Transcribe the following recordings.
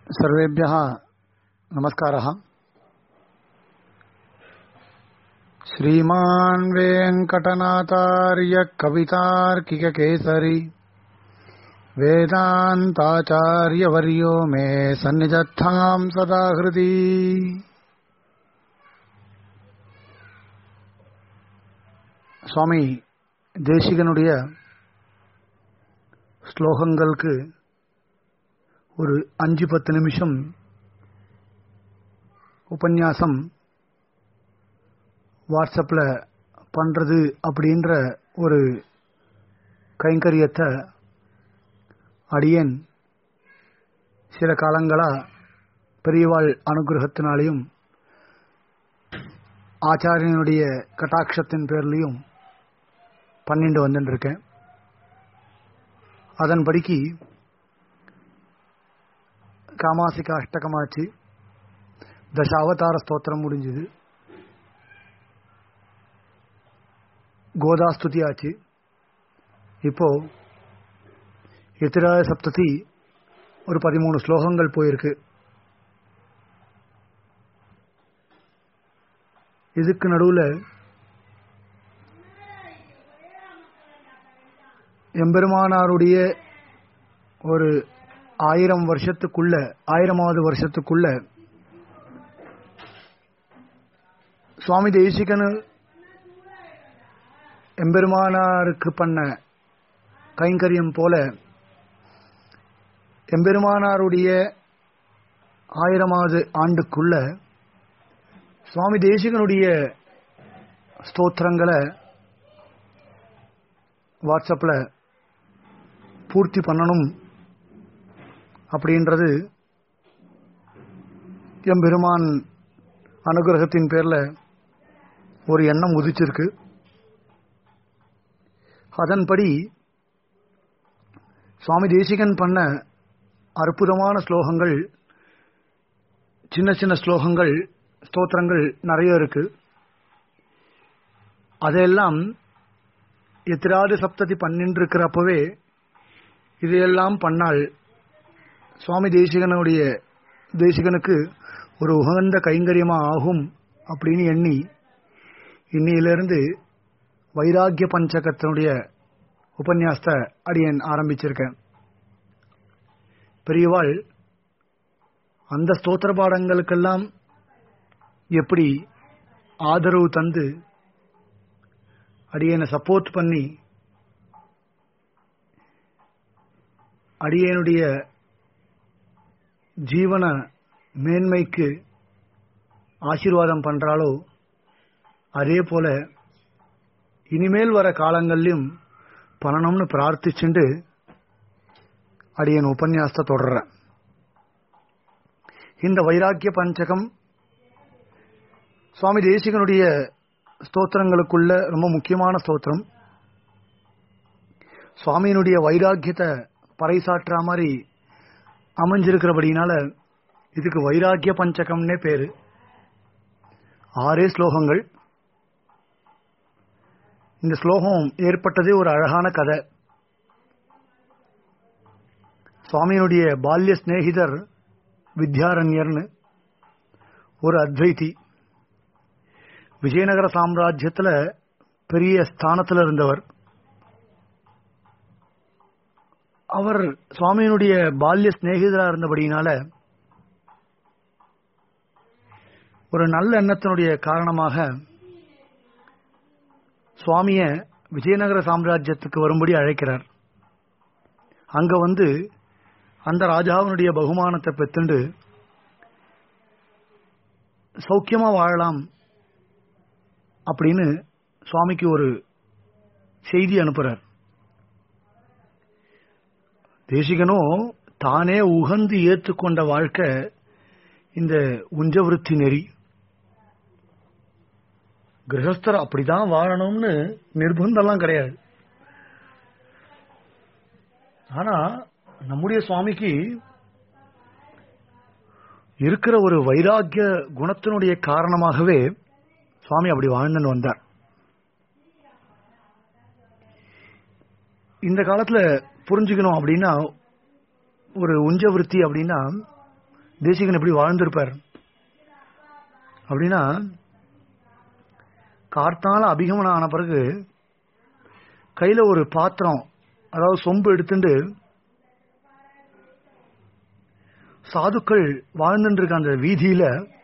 सर्वेभ्यः नमस्कारः श्रीमान् वेङ्कटनाथार्य कवितार्किककेसरी वेदान्ताचार्यवर्यो मे सन्निधत्ताम् सदा हृदि சுவாமி தேசிகனுடைய ஸ்லோகங்களுக்கு ஒரு அஞ்சு பத்து நிமிஷம் உபன்யாசம் வாட்ஸ்அப்பில் பண்ணுறது அப்படின்ற ஒரு கைங்கரியத்தை அடியேன் சில காலங்களாக பெரியவாள் அனுகிரகத்தினாலையும் ஆச்சாரியனுடைய கட்டாட்சத்தின் பேர்லையும் பண்ணிட்டு வந்துட்டுருக்கேன் அதன்படிக்கு காமாசிக அஷ்டகமாச்சு தசாவதார ஸ்தோத்திரம் முடிஞ்சது கோதாஸ்துதி ஆச்சு இப்போ எத்திராய சப்ததி ஒரு பதிமூணு ஸ்லோகங்கள் போயிருக்கு இதுக்கு நடுவில் எம்பெருமானாருடைய ஒரு ஆயிரம் வருஷத்துக்குள்ள ஆயிரமாவது வருஷத்துக்குள்ள சுவாமி தேசிகனு எம்பெருமானாருக்கு பண்ண கைங்கரியம் போல எம்பெருமானாருடைய ஆயிரமாவது ஆண்டுக்குள்ள சுவாமி தேசிகனுடைய ஸ்தோத்திரங்களை வாட்ஸ்அப்பில் பூர்த்தி பண்ணணும் அப்படின்றது எம்பெருமான் அனுகிரகத்தின் பேரில் ஒரு எண்ணம் உதிச்சிருக்கு அதன்படி சுவாமி தேசிகன் பண்ண அற்புதமான ஸ்லோகங்கள் சின்ன சின்ன ஸ்லோகங்கள் ஸ்தோத்திரங்கள் நிறைய இருக்கு அதையெல்லாம் எத்திராது சப்ததி பண்ணிட்டு இருக்கிறப்பவே இதையெல்லாம் பண்ணால் சுவாமி தேசிகனுடைய தேசிகனுக்கு ஒரு உகந்த கைங்கரியமா ஆகும் அப்படின்னு எண்ணி இன்னையிலிருந்து வைராக்கிய பஞ்சகத்தினுடைய உபன்யாசத்தை அடியன் ஆரம்பிச்சிருக்கேன் பெரியவாள் அந்த ஸ்தோத்திர பாடங்களுக்கெல்லாம் எப்படி ஆதரவு தந்து அடியனை சப்போர்ட் பண்ணி அடியனுடைய ஜீவன மேன்மைக்கு ஆசீர்வாதம் பண்றாளோ அதே போல இனிமேல் வர காலங்களிலும் பண்ணணும்னு பிரார்த்திச்சுண்டு அடியன் உபன்யாசத்தை தொடர்றேன் இந்த வைராக்கிய பஞ்சகம் சுவாமி தேசிகனுடைய ஸ்தோத்திரங்களுக்குள்ள ரொம்ப முக்கியமான ஸ்தோத்திரம் சுவாமியினுடைய வைராக்கியத்தை பறைசாற்றா மாதிரி அமைஞ்சிருக்கிறபடினால இதுக்கு வைராக்கிய பஞ்சகம்னே பேரு ஆறே ஸ்லோகங்கள் இந்த ஸ்லோகம் ஏற்பட்டதே ஒரு அழகான கதை சுவாமியினுடைய பால்ய சிநேகிதர் வித்யாரண்யர்னு ஒரு அத்வைதி விஜயநகர சாம்ராஜ்யத்தில் பெரிய ஸ்தானத்தில் இருந்தவர் அவர் சுவாமியினுடைய பால்ய சிநேகிதராக இருந்தபடினால ஒரு நல்ல எண்ணத்தினுடைய காரணமாக சுவாமிய விஜயநகர சாம்ராஜ்யத்துக்கு வரும்படி அழைக்கிறார் அங்க வந்து அந்த ராஜாவினுடைய பகுமானத்தை பெற்றுண்டு சௌக்கியமா வாழலாம் அப்படின்னு சுவாமிக்கு ஒரு செய்தி அனுப்புறார் தேசிகனும் தானே உகந்து ஏற்றுக்கொண்ட வாழ்க்கை இந்த உஞ்சவிருத்தி நெறி கிரகஸ்தர் அப்படிதான் வாழணும்னு நிர்பந்தம்லாம் கிடையாது ஆனா நம்முடைய சுவாமிக்கு இருக்கிற ஒரு வைராக்கிய குணத்தினுடைய காரணமாகவே சுவாமி அப்படி வாழ்ந்துன்னு வந்தார் இந்த காலத்துல புரிஞ்சுக்கணும் அப்படின்னா ஒரு உஞ்சவிருத்தி அப்படின்னா தேசிகன் எப்படி வாழ்ந்திருப்பார் அப்படின்னா கார்த்தால அபிகமனம் ஆன பிறகு கையில ஒரு பாத்திரம் அதாவது சொம்பு எடுத்துட்டு சாதுக்கள் வாழ்ந்துட்டு இருக்க அந்த வீதியில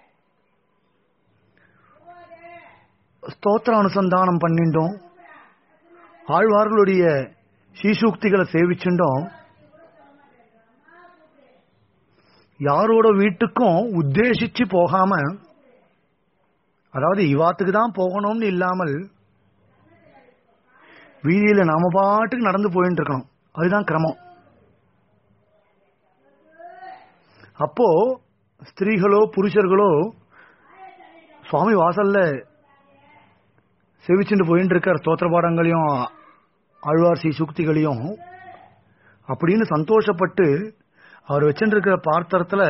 ஸ்தோத்திர அனுசந்தானம் பண்ணிட்டோம் ஆழ்வார்களுடைய சீசூக்திகளை சேவிச்சுட்டோம் யாரோட வீட்டுக்கும் உத்தேசிச்சு போகாம அதாவது இவாத்துக்கு தான் போகணும்னு இல்லாமல் வீதியில நாம பாட்டுக்கு நடந்து போயிட்டு இருக்கணும் அதுதான் கிரமம் அப்போ ஸ்திரீகளோ புருஷர்களோ சுவாமி வாசல்ல செவிச்சுட்டு போயிட்டு இருக்கார் ஸ்தோத்திர பாடங்களையும் ஆழ்வார் சீ சுக்திகளையும் அப்படின்னு சந்தோஷப்பட்டு அவர் வச்சுட்டு இருக்கிற பாத்திரத்துல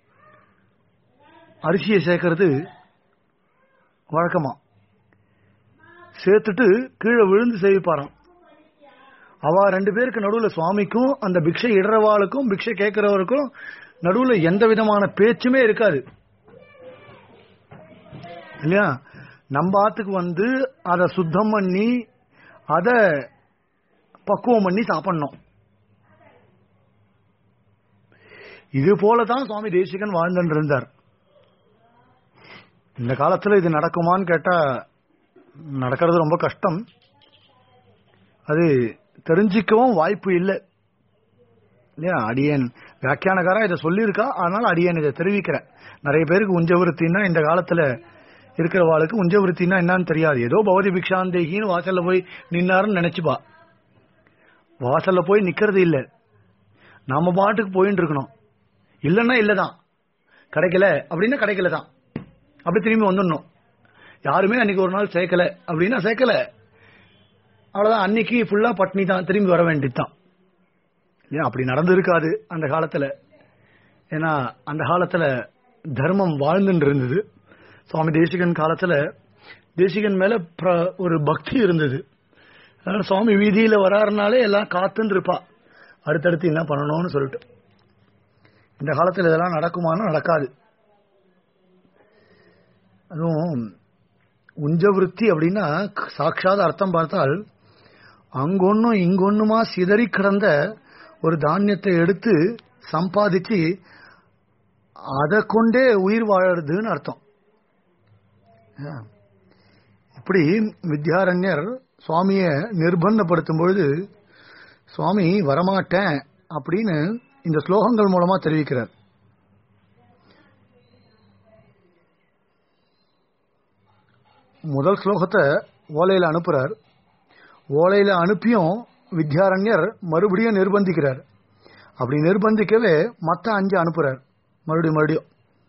அரிசியை சேர்க்கறது வழக்கமா சேர்த்துட்டு கீழே விழுந்து சேவிப்பாராம் அவ ரெண்டு பேருக்கு நடுவுல சுவாமிக்கும் அந்த பிக்ஷை இடறவாளுக்கும் பிக்ஷை கேட்கிறவருக்கும் நடுவுல எந்த விதமான பேச்சுமே இருக்காது இல்லையா நம்ம ஆத்துக்கு வந்து அதை சுத்தம் பண்ணி அதை பக்குவம் பண்ணி சாப்பிடணும் இது போலதான் சுவாமி தேசிகன் வாழ்ந்துட்டு இருந்தார் இந்த காலத்துல இது நடக்குமான்னு கேட்டா நடக்கிறது ரொம்ப கஷ்டம் அது தெரிஞ்சிக்கவும் வாய்ப்பு இல்லை இல்லையா அடியேன் வியாக்கியானகாரா இதை சொல்லியிருக்கா அதனால அடியேன் இதை தெரிவிக்கிறேன் நிறைய பேருக்கு உஞ்சவிருத்தின்னா இந்த காலத்துல இருக்கிறவாளுக்கு உஞ்சவிருத்தின்னா என்னன்னு தெரியாது ஏதோ பௌதி பிக்ஷாந்தேகின்னு வாசல்ல போய் நின்னாருன்னு நினைச்சுப்பா வாசல்ல போய் நிக்கிறது இல்ல நாம பாட்டுக்கு போயிட்டு இருக்கணும் இல்லைன்னா இல்லதான் கிடைக்கல அப்படின்னா கிடைக்கல தான் அப்படி திரும்பி வந்துடணும் யாருமே அன்னைக்கு ஒரு நாள் சேர்க்கல அப்படின்னா சேர்க்கல அவ்வளவுதான் அன்னைக்கு ஃபுல்லா பட்னி தான் திரும்பி வர வேண்டியதுதான் ஏன் அப்படி நடந்து இருக்காது அந்த காலத்துல ஏன்னா அந்த காலத்துல தர்மம் வாழ்ந்துட்டு இருந்தது சுவாமி தேசிகன் காலத்துல தேசிகன் மேல பிர- ஒரு பக்தி இருந்தது அதனால சுவாமி வீதியில வராருனாலே எல்லாம் காத்துன்னு இருப்பா அடுத்தடுத்து என்ன பண்ணணும்னு சொல்லிட்டு இந்த காலத்துல இதெல்லாம் நடக்குமானா நடக்காது அதுவும் உஞ்சவிருத்தி அப்படின்னா சாட்சாத் அர்த்தம் பார்த்தால் அங்கொன்னும் இங்கொன்னுமா சிதறி கிடந்த ஒரு தானியத்தை எடுத்து சம்பாதிச்சு அதை கொண்டே உயிர் வாழறதுன்னு அர்த்தம் ஆ. இப்படி வித்யாரண்யர் சுவாமிய நிர்பந்தப்படுத்தும் பொழுது சுவாமி வரமாட்டேன் அப்படின்னு இந்த ஸ்லோகங்கள் மூலமா தெரிவிக்கிறார் முதல் ஸ்லோகத்தை ஓலையில அனுப்புறார் ஓலையில அனுப்பியும் வித்யாரண்யர் மறுபடியும் நிர்பந்திக்கிறார் அப்படி நிர்பந்திக்கவே மத்த அஞ்சு அனுப்புறார் மறுபடியும் மறுபடியும்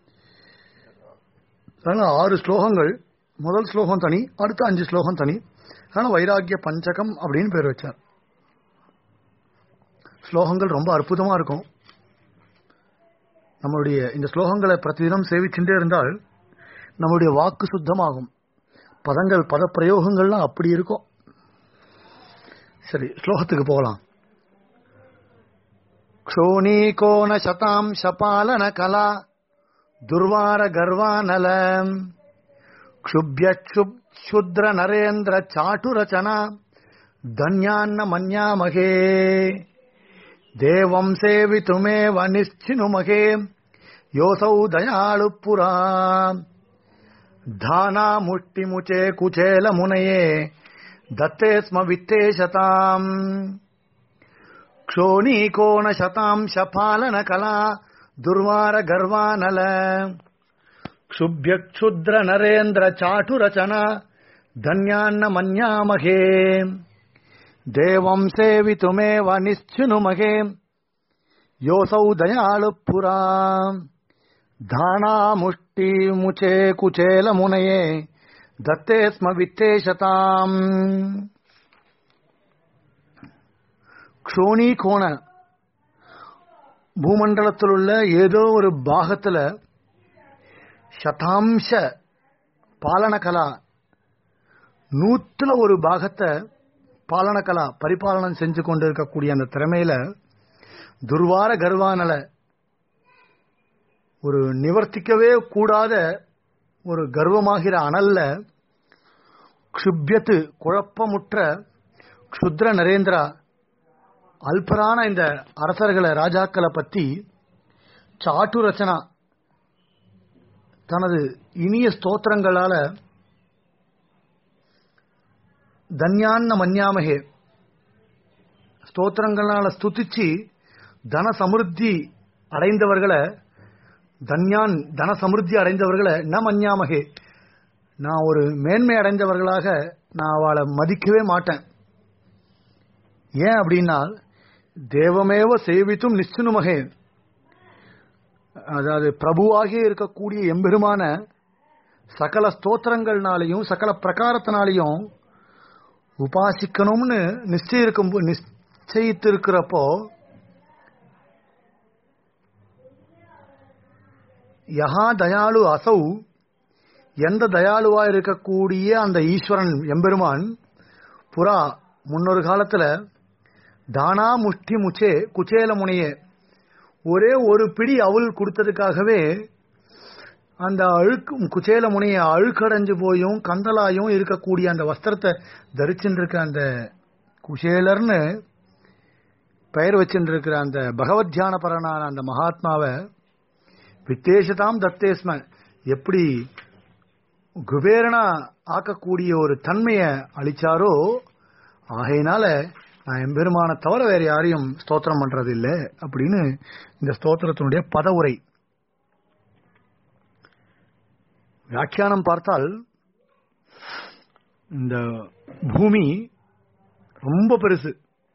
அதனால ஆறு ஸ்லோகங்கள் முதல் ஸ்லோகம் தனி அடுத்த அஞ்சு ஸ்லோகம் தனி அதனால வைராக்கிய பஞ்சகம் அப்படின்னு பேர் வச்சார் ஸ்லோகங்கள் ரொம்ப அற்புதமா இருக்கும் நம்மளுடைய இந்த ஸ்லோகங்களை பிரதிதினம் சேவிச்சுட்டே இருந்தால் நம்முடைய வாக்கு சுத்தமாகும் பதங்கள் பத பிரயோகங்கள்லாம் அப்படி இருக்கும் சரி ஸ்லோகத்துக்கு போகலாம் க்ஷோணீகோண சதாம் சபாலன கலா துர்வார கர்வானல க்ஷுப்யக்ஷுப்ஷுத்ர நரேந்திர சாட்டுரச்சனா தன்யான்ன மன்யாமகே தேவம் சேவித்துமேவ நிச்சினுமகே யோசௌ தயாளு புரா தானா முஷ்டிமுச்சே குச்சேல முனையே தத்தே ஸ்ம வித்தேஷதாம் க்ஷோணீகோண சதாம் சபாலன கலா துர்வார கர்வானல க்ஷுப்யக்ஷுத்ர நரேந்திர சாட்டுரச்சனா தன்யான்ன மன்யாமகே தேவம் சேவித்துமேவ நிச்சினுமகே யோசௌ தயாளு புரா தானா முஷ்டி முச்சே குச்சேல முனையே தத்தே ஸ்ம வித்தேஷதாம் க்ஷோணி கோண பூமண்டலத்தில் உள்ள ஏதோ ஒரு பாகத்துல சதாம்ச பாலனகலா நூத்துல ஒரு பாகத்தை பாலனகலா பரிபாலனம் செஞ்சு கொண்டு இருக்கக்கூடிய அந்த திறமையில துர்வார கர்வானல ஒரு நிவர்த்திக்கவே கூடாத ஒரு கர்வமாகிற அனல்ல க்ஷுப்யத்து குழப்பமுற்ற க்ஷுத்ர நரேந்திரா அல்பரான இந்த அரசர்களை ராஜாக்களை பத்தி சாட்டு ரச்சனா தனது இனிய ஸ்தோத்திரங்களால தன்யான்ன மன்யாமகே ஸ்தோத்திரங்களால ஸ்துதிச்சு தன சமிருத்தி அடைந்தவர்களை தன்யான் தன சமிருத்தி அடைந்தவர்களை ந மன்யாமகே நான் ஒரு மேன்மை அடைந்தவர்களாக நான் அவளை மதிக்கவே மாட்டேன் ஏன் அப்படின்னா தேவமேவ சேவித்தும் நிச்சுனுமகே அதாவது பிரபுவாகி இருக்கக்கூடிய எம்பெருமான சகல ஸ்தோத்திரங்கள்னாலையும் சகல பிரகாரத்தினாலையும் உபாசிக்கணும்னு நிச்சயிக்கும் நிச்சயித்திருக்கிறப்போ யஹா தயாளு அசௌ எந்த தயாளுவா இருக்கக்கூடிய அந்த ஈஸ்வரன் எம்பெருமான் புறா முன்னொரு காலத்துல தானா முஷ்டி முச்சே குச்சேல முனையே ஒரே ஒரு பிடி அவுல் கொடுத்ததுக்காகவே அந்த அழுக்கு குச்சேல முனைய அழுக்கடைஞ்சு போயும் கந்தலாயும் இருக்கக்கூடிய அந்த வஸ்திரத்தை தரிச்சுட்டு இருக்க அந்த குசேலர்னு பெயர் வச்சுட்டு இருக்கிற அந்த பகவத் தியான பரனான அந்த மகாத்மாவை வித்தேஷதாம் தத்தேஸ்ம எப்படி குபேரனா ஆக்கக்கூடிய ஒரு தன்மையை அளிச்சாரோ ஆகையினால நான் எம்பெருமான தவிர வேற யாரையும் ஸ்தோத்திரம் பண்றது இல்லை அப்படின்னு இந்த ஸ்தோத்திரத்தினுடைய பதவுரை வியாக்கியானம் பார்த்தால் இந்த பூமி ரொம்ப பெருசு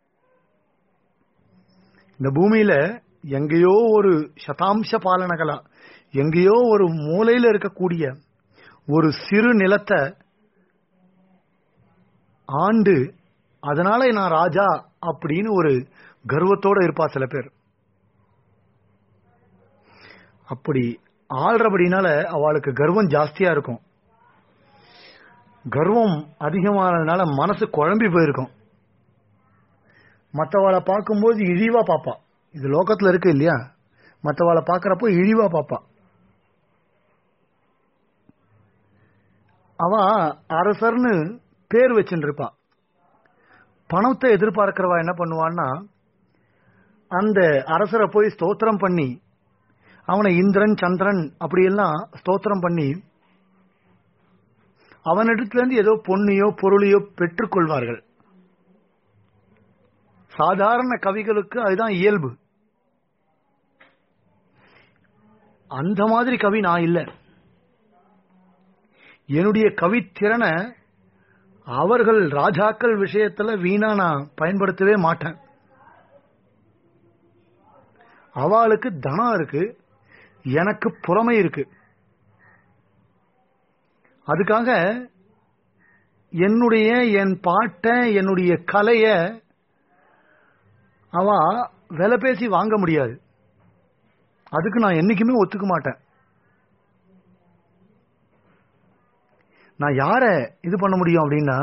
இந்த பூமியில எங்கேயோ ஒரு சதாம்ச பாலனகலா எங்கேயோ ஒரு மூலையில இருக்கக்கூடிய ஒரு சிறு நிலத்தை ஆண்டு அதனால நான் ராஜா அப்படின்னு ஒரு கர்வத்தோட இருப்பா சில பேர் அப்படி ஆள்றபடினால அவளுக்கு கர்வம் ஜாஸ்தியா இருக்கும் கர்வம் அதிகமானதுனால மனசு குழம்பி போயிருக்கும் மற்றவாளை பார்க்கும்போது இழிவா பாப்பா இது லோகத்துல இருக்கு இல்லையா மற்றவாளை பார்க்கறப்போ இழிவா பாப்பா அவ அரசர்னு பேர் வச்சுட்டு இருப்பா பணத்தை எதிர்பார்க்கிறவா என்ன பண்ணுவான்னா அந்த அரசரை போய் ஸ்தோத்திரம் பண்ணி அவனை இந்திரன் சந்திரன் அப்படியெல்லாம் ஸ்தோத்திரம் பண்ணி அவனிடத்திலிருந்து ஏதோ பொண்ணையோ பொருளையோ பெற்றுக்கொள்வார்கள் சாதாரண கவிகளுக்கு அதுதான் இயல்பு அந்த மாதிரி கவி நான் இல்லை என்னுடைய கவித்திறனை அவர்கள் ராஜாக்கள் விஷயத்துல வீணா நான் பயன்படுத்தவே மாட்டேன் அவளுக்கு தனம் இருக்கு எனக்கு புறமை இருக்கு அதுக்காக என்னுடைய என் பாட்டை என்னுடைய கலைய அவ விலை பேசி வாங்க முடியாது அதுக்கு நான் என்னைக்குமே ஒத்துக்க மாட்டேன் நான் யார இது பண்ண முடியும் அப்படின்னா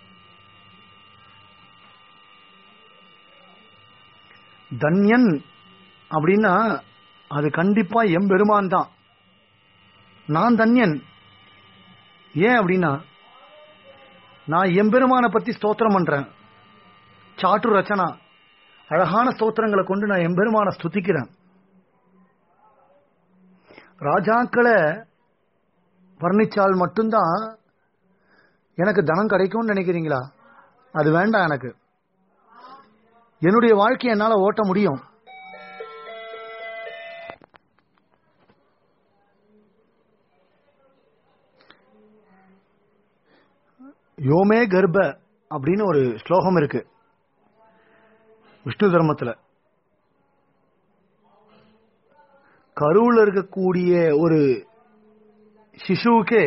தன்யன் அப்படின்னா அது கண்டிப்பா எம்பெருமான் தான் நான் தன்யன் ஏன் அப்படின்னா நான் எம்பெருமானை பத்தி ஸ்தோத்திரம் பண்றேன் சாட்டு ரச்சனா அழகான ஸ்தோத்திரங்களை கொண்டு நான் எம்பெருமான ஸ்துதிக்கிறேன் ராஜாக்களை வர்ணிச்சால் மட்டும்தான் எனக்கு தனம் கிடைக்கும்னு நினைக்கிறீங்களா அது வேண்டாம் எனக்கு என்னுடைய வாழ்க்கையை என்னால ஓட்ட முடியும் யோமே கர்ப்ப அப்படின்னு ஒரு ஸ்லோகம் இருக்கு விஷ்ணு தர்மத்துல கருவுல இருக்கக்கூடிய ஒரு சிசுவுக்கே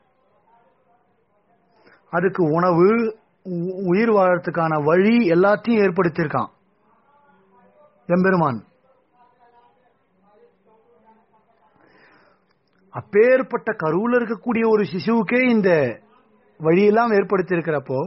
அதுக்கு உணவு உ- உயிர் வாழறதுக்கான வழி எல்லாத்தையும் ஏற்படுத்தியிருக்கான் எம்பெருமான் அப்பேற்பட்ட கருவுல இருக்கக்கூடிய ஒரு சிசுவுக்கே இந்த வழியெல்லாம் ஏற்படுத்தி இருக்கிறப்போ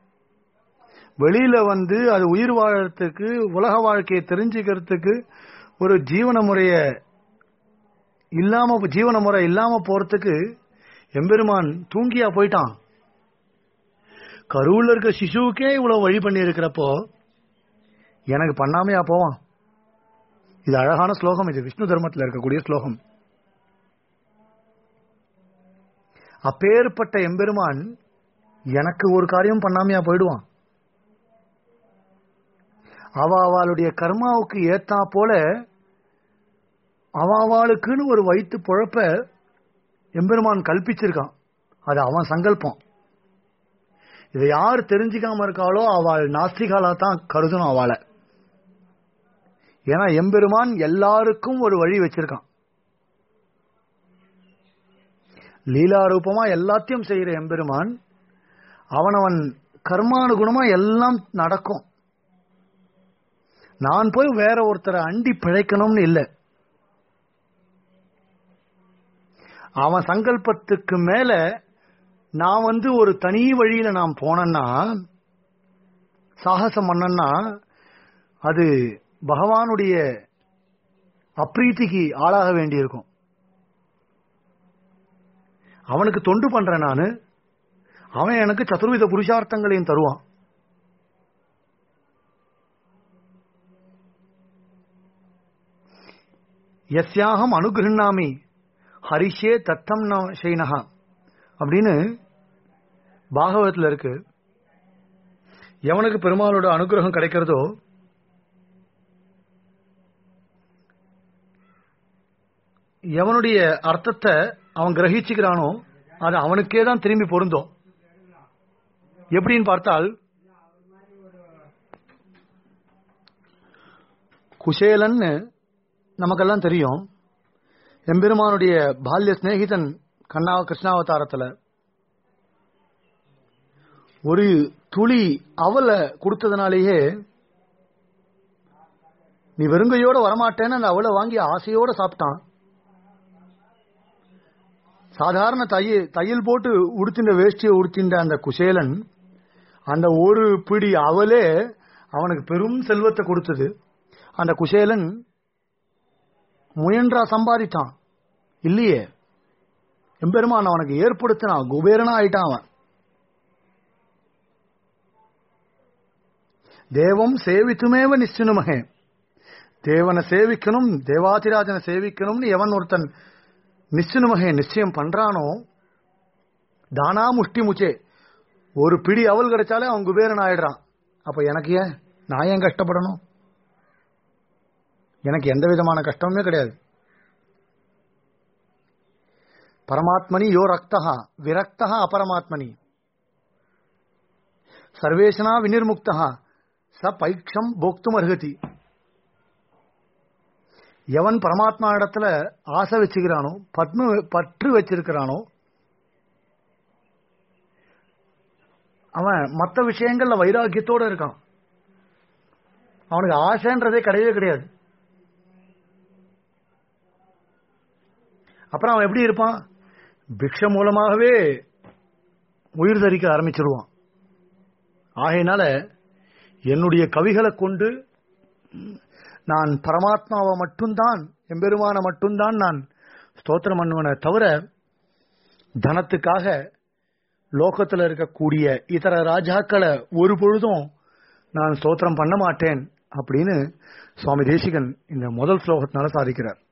வெளியில வந்து அது உயிர் வாழறதுக்கு உலக வாழ்க்கையை தெரிஞ்சுக்கிறதுக்கு ஒரு ஜீவன முறைய இல்லாம ஜீவன முறை இல்லாம போறதுக்கு எம்பெருமான் தூங்கியா போயிட்டான் கருவுல இருக்க சிசுவுக்கே இவ்வளவு வழி பண்ணி இருக்கிறப்போ எனக்கு பண்ணாமையா போவான் இது அழகான ஸ்லோகம் இது விஷ்ணு தர்மத்தில் இருக்கக்கூடிய ஸ்லோகம் அப்பேற்பட்ட எம்பெருமான் எனக்கு ஒரு காரியம் பண்ணாமையா போயிடுவான் அவ அவளுடைய கர்மாவுக்கு ஏத்தா போல அவ அவளுக்குன்னு ஒரு வயிற்று பொழப்ப எம்பெருமான் கல்பிச்சிருக்கான் அது அவன் சங்கல்பம் இதை யார் தெரிஞ்சுக்காம இருக்காளோ அவள் நாஸ்திகாலா தான் கருதணும் அவளை ஏன்னா எம்பெருமான் எல்லாருக்கும் ஒரு வழி வச்சிருக்கான் லீலா ரூபமா எல்லாத்தையும் செய்யற எம்பெருமான் அவனவன் கர்மானுகுணமா எல்லாம் நடக்கும் நான் போய் வேற ஒருத்தரை அண்டி பிழைக்கணும்னு இல்லை அவன் சங்கல்பத்துக்கு மேல நான் வந்து ஒரு தனி வழியில நான் போனேன்னா சாகசம் பண்ணன்னா அது பகவானுடைய அப்ரீத்திக்கு ஆளாக வேண்டியிருக்கும் அவனுக்கு தொண்டு பண்றேன் நானு அவன் எனக்கு சதுர்வித புருஷார்த்தங்களையும் தருவான் எஸ்யாகம் அனுகிருண்ணாமி ஹரிஷே தத்தம் ந ஷைனஹா அப்படின்னு பாகவதத்தில் இருக்கு எவனுக்கு பெருமாளோட அனுகிரகம் கிடைக்கிறதோ எவனுடைய அர்த்தத்தை அவன் கிரகிச்சுக்கிறானோ அது அவனுக்கே தான் திரும்பி பொருந்தும் எப்படின்னு பார்த்தால் குசேலன்னு நமக்கெல்லாம் தெரியும் எம்பெருமானுடைய பால்ய சிநேகிதன் கண்ணா கிருஷ்ணாவதாரத்துல ஒரு துளி அவலை கொடுத்ததுனாலேயே நீ வெறுங்கையோட வரமாட்டேன்னு அந்த அவளை வாங்கி ஆசையோட சாப்பிட்டான் சாதாரண தைய தையல் போட்டு உடுத்தின்ற வேஷ்டியை உடுத்தின்ற அந்த குசேலன் அந்த ஒரு பிடி அவலே அவனுக்கு பெரும் செல்வத்தை கொடுத்தது அந்த குசேலன் முயன்றா சம்பாதித்தான் இல்லையே எம்பெருமான் அவனுக்கு ஏற்படுத்தினான் குபேரனா ஆயிட்டான் அவன் தேவம் சேவித்துமேவ நிச்சினுமகே தேவனை சேவிக்கணும் தேவாதிராஜனை சேவிக்கணும்னு எவன் ஒருத்தன் நிச்சினுமகே நிச்சயம் பண்றானோ தானா முஷ்டி முச்சே ஒரு பிடி அவல் கிடைச்சாலே அவன் குபேரன் ஆயிடுறான் அப்ப எனக்கு ஏன் நான் ஏன் கஷ்டப்படணும் எனக்கு எந்த விதமான கஷ்டமுமே கிடையாது பரமாத்மனி யோ ரக்தா விரக்தா அபரமாத்மனி சர்வேஷனா வினிர்முக்தா ச பைக்ஷம் போக்தும் அருகதி எவன் பரமாத்மா இடத்துல ஆசை வச்சுக்கிறானோ பத்ம பற்று வச்சிருக்கிறானோ அவன் மற்ற விஷயங்கள்ல வைராக்கியத்தோட இருக்கான் அவனுக்கு ஆசைன்றதே கிடையவே கிடையாது அப்புறம் அவன் எப்படி இருப்பான் பிக்ஷ மூலமாகவே உயிர் தரிக்க ஆரம்பிச்சிருவான் ஆகையினால என்னுடைய கவிகளை கொண்டு நான் பரமாத்மாவை மட்டும்தான் எம்பெருமான மட்டும்தான் நான் ஸ்தோத்திரம் பண்ணுவனை தவிர தனத்துக்காக லோகத்தில் இருக்கக்கூடிய இதர ராஜாக்களை ஒரு பொழுதும் நான் ஸ்தோத்திரம் பண்ண மாட்டேன் அப்படின்னு சுவாமி தேசிகன் இந்த முதல் ஸ்லோகத்தினால சாதிக்கிறார்